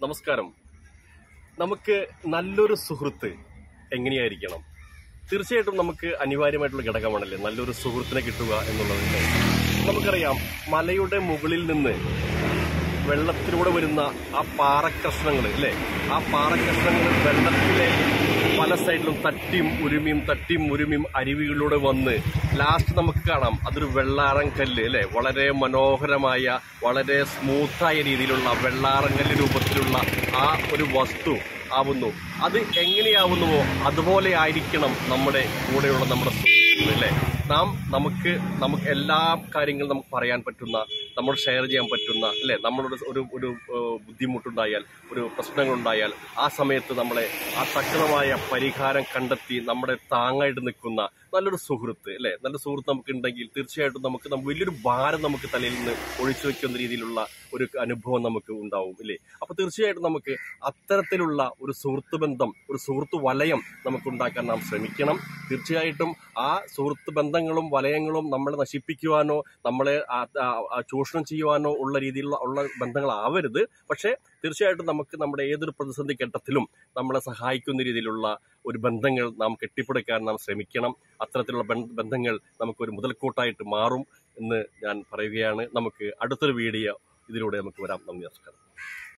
നമസ്കാരം നമുക്ക് നല്ലൊരു സുഹൃത്ത് എങ്ങനെയായിരിക്കണം തീർച്ചയായിട്ടും നമുക്ക് അനിവാര്യമായിട്ടുള്ള ഘടകമാണല്ലേ നല്ലൊരു സുഹൃത്തിനെ കിട്ടുക എന്നുള്ളതിന്റെ നമുക്കറിയാം മലയുടെ മുകളിൽ നിന്ന് വെള്ളത്തിലൂടെ വരുന്ന ആ പാറക്കഷ്ണങ്ങൾ അല്ലേ ആ പാറക്കഷ്ണങ്ങൾ വെള്ളത്തിലെ പല സൈഡിലും തട്ടിയും ഉരുമിയും തട്ടിയും ഉരുമിയും അരുവികളിലൂടെ വന്ന് ലാസ്റ്റ് നമുക്ക് കാണാം അതൊരു വെള്ളാരം കല്ല് അല്ലേ വളരെ മനോഹരമായ വളരെ സ്മൂത്തായ രീതിയിലുള്ള വെള്ളാരം കല്ല് രൂപത്തിലുള്ള ആ ഒരു വസ്തു ആവുന്നു അത് എങ്ങനെയാവുന്നുവോ അതുപോലെ ആയിരിക്കണം നമ്മുടെ കൂടെയുള്ള നമ്മുടെ സുഹൃത്തുക്കൾ അല്ലേ നാം നമുക്ക് നമുക്ക് എല്ലാ കാര്യങ്ങളും നമുക്ക് പറയാൻ പറ്റുന്ന നമ്മൾ ഷെയർ ചെയ്യാൻ പറ്റുന്ന അല്ലേ നമ്മളോട് ഒരു ഒരു ഏഹ്, ബുദ്ധിമുട്ടുണ്ടായാൽ ഒരു പ്രശ്നങ്ങളുണ്ടായാൽ ആ സമയത്ത് നമ്മളെ ആ തക്കണമായ പരിഹാരം കണ്ടെത്തി നമ്മുടെ താങ്ങായിട്ട് നിൽക്കുന്ന നല്ലൊരു സുഹൃത്ത് അല്ലേ നല്ല സുഹൃത്ത് നമുക്ക് ഉണ്ടെങ്കിൽ തീർച്ചയായിട്ടും നമുക്ക് നം- വലിയൊരു ഭാരം നമുക്ക് തലയിൽ നിന്ന് ഒഴിച്ചു വെക്കുന്ന രീതിയിലുള്ള ഒരു അനുഭവം നമുക്ക് ഉണ്ടാവും ഇല്ലേ അപ്പൊ തീർച്ചയായിട്ടും നമുക്ക് അത്തരത്തിലുള്ള ഒരു സുഹൃത്ത് ബന്ധം ഒരു സുഹൃത്ത് വലയം നമുക്ക് ഉണ്ടാക്കാൻ നാം ശ്രമിക്കണം തീർച്ചയായിട്ടും ആ സുഹൃത്ത് ബന്ധങ്ങളും വലയങ്ങളും നമ്മളെ നശിപ്പിക്കുവാനോ നമ്മളെ ആ- ആ- ആ ചൂഷണം ചെയ്യുവാനോ ഉള്ള രീതിയിലുള്ള ഉള്ള ബന്ധങ്ങളാവരുത് പക്ഷേ തീർച്ചയായിട്ടും നമുക്ക് നമ്മുടെ ഏതൊരു പ്രതിസന്ധി ഘട്ടത്തിലും നമ്മളെ സഹായിക്കുന്ന രീതിയിലുള്ള ഒരു ബന്ധങ്ങൾ നാം കെട്ടിപ്പടുക്കാൻ നാം ശ്രമിക്കണം അത്തരത്തിലുള്ള ബന്ധ- ബന്ധങ്ങൾ നമുക്കൊരു മുതൽക്കൂട്ടായിട്ട് മാറും എന്ന് ഞാൻ പറയുകയാണ് നമുക്ക് അടുത്തൊരു വീഡിയോ ഇതിലൂടെ നമുക്ക് വരാം നന്ദി നമസ്കാരം